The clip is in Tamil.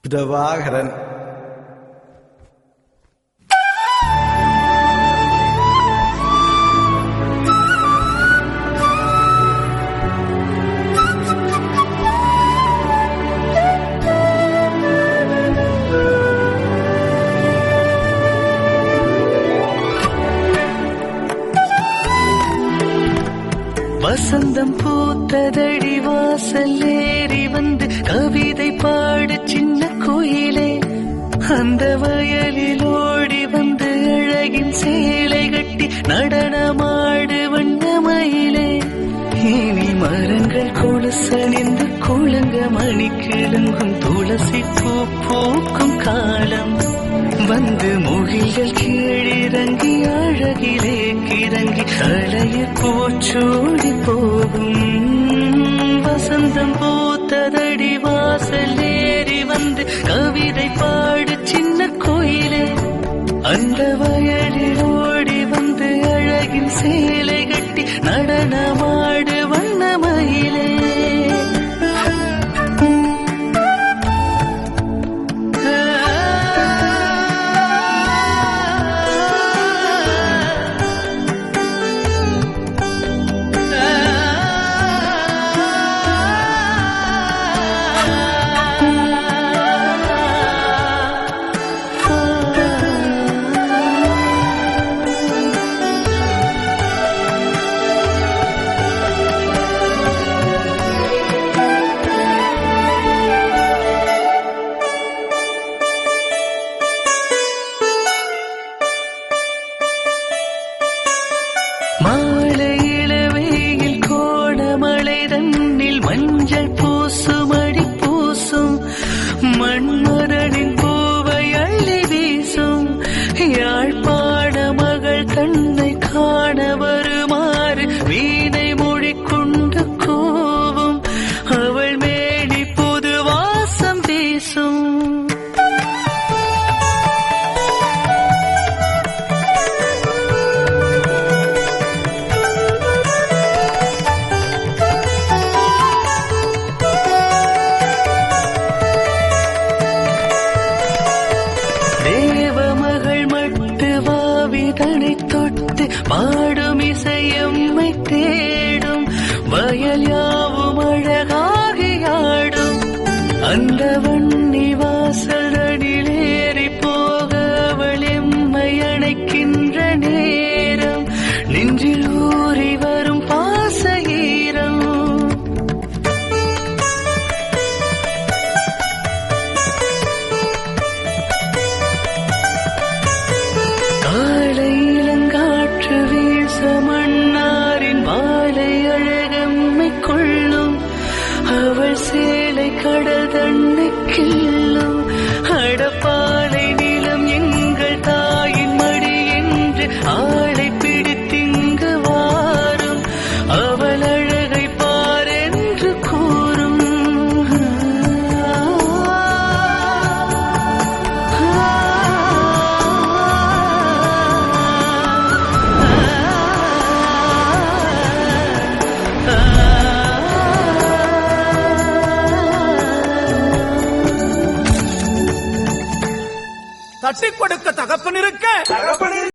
பிரபாகரன் வசந்தம் பூத்ததடி வாசல் ஏறி வந்து கவிதை பாடு சின்ன கோயிலே அந்த வயலில் ஓடி வந்து அழகின் சேலை கட்டி நடனமாடு வண்ணமயிலே இனி மரங்கள் கொலுசணிந்து குழுங்க மணி கிழங்கும் துளசி பூ பூக்கும் காலம் வந்து முகில்கள் கீழிறங்கி அழகிலே கிறங்கி அழைய பூச்சோடி போகும் வசந்தம் பூத்ததடி வாசல் ஏறி வந்து கவிதை பாடு சின்ன கோயிலே அந்த வயலில் ஓடி வந்து அழகின் சேலை கட்டி நடனமாடு வண்ணமயிலே மாலை இளவேயில் கோணமலை தன்னில் மஞ்சள் பூசுமடி பூசும் மண்மரனின் பூவை அள்ளி வீசும் யாழ்ப்பாண மகள் தன்னை காண வருமாறு வீணை மொழி கொண்டு கோவும் அவள் மேடி புது வாசம் வீசும் தேவமகள் மட்டு வாவிதனை தொட்டு பாடும் இசையம்மை தேடும் வயல் யாவும் அழகாகி ஆடும் அந்த வன்னி வாசல் அடிலேறி போக அவள் எம்மை அணைக்கின்ற நேரம் நெஞ்சில் ஊறி வரும் பாச ஈரம் காலை இளங்காற்று வீச மன்னாரின் வாழை அழகம்மை கொள்ளும் அவள் சேலை கடல் தன்னை கிள்ளும் அடப்பாலை நிலம் எங்கள் தாயின் மடி என்று ஆளை பிடித்திங்கு வாரும் அவள் அழகை பாரென்று கூறும் தட்டி கொடுக்க தகப்பன் இருக்க